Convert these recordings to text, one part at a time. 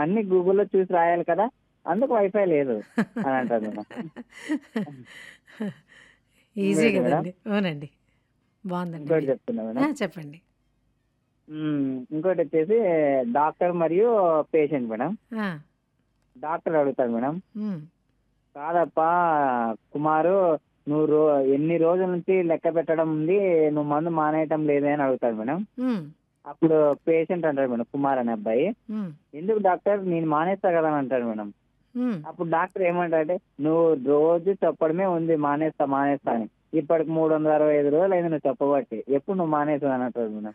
అన్ని గూగుల్లో చూసి రాయాలి కదా అందుకు వైఫై లేదు అని అంటారు మేడం ఈజీ ఇంకోటి మేడం కదండి అవునండి బాగుందండి ఇంకోటి మీరు చెప్తున్నా ఆ, మేడం చెప్పండి ఉమ్, ఇంకోటి వచ్చేసి డాక్టర్ మరియు పేషెంట్ మేడం ఆ, డాక్టర్ అడుగుతాడు మేడం ఉమ్, కాదప్పా కుమారు నువ్వు రో ఎన్ని రోజుల నుంచి లెక్క పెట్టడం ఉంది నువ్వు మందు మానేయటం లేదే అని అడుగుతాడు మేడం ఉమ్, అప్పుడు పేషెంట్ అంటాడు మేడం కుమార్ అనే అబ్బాయి ఉమ్, ఎందుకు డాక్టర్ నేను మానేస్తా కదా అని అంటాడు మేడం ఉమ్. అప్పుడు డాక్టర్ ఏమంటాడంటే నువ్వు రోజు చెప్పడమే ఉంది మానేస్తా మానేస్తా అని ఇప్పటికి మూడు వందల అరవై ఐదు రోజులు అయింది నువ్వు చెప్పబట్టి ఎప్పుడు నువ్వు మానేస్తావు అని అంటాడు మేడం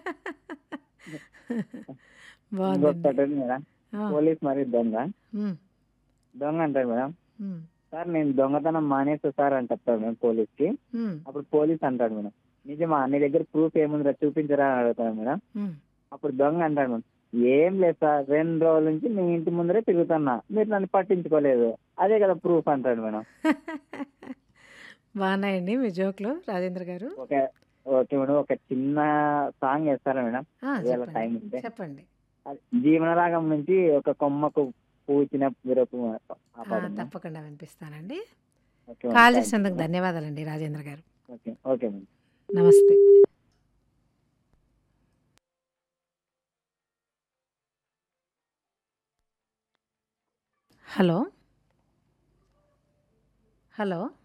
బాగుందండి ఇంకొకటి మేడం ఆ, పోలీస్ మరి దొంగ ఉమ్, దొంగ అంటాడు మేడం ఉమ్, సార్ నేను దొంగతనం మానేస్తా సార్ అని చెప్తాడు మేడం పోలీస్కి ఉమ్, అప్పుడు పోలీస్ అంటాడు మేడం నిజమా నీ దగ్గర ప్రూఫ్ ఏముందిరా చూపించరా అని అడుగుతాడు మేడం ఉమ్. అప్పుడు దొంగ అంటాడు మేడం ఏం లేదు సార్ రెండు రోజుల నుంచి మీ ఇంటి ముందరే తిరుగుతున్నా మీరు నన్ను పట్టించుకోలేదు అదే కదా ప్రూఫ్ అంటాడు మేడం బాగున్నాయండి మీ జోక్లు రాజేంద్ర గారు ఒక ఓకే మేడం ఒక చిన్న సాంగ్ వేస్తారా మేడం ఆ, ఒకవేళ టైం చెప్పండి ఉంటే చెప్పండి అది జీవనరాగం నుంచి ఒక కొమ్మకు పూచిన విరపు ఆ ఆ, పాట మేడం. తప్పకుండా వినిపిస్తానండి ఓకే మేడం, కాల్ థాంక్యూ చేసినందుకు మేడం. ధన్యవాదాలండి రాజేంద్ర గారు ఓకే ఓకే మేడం నమస్తే హలో హలో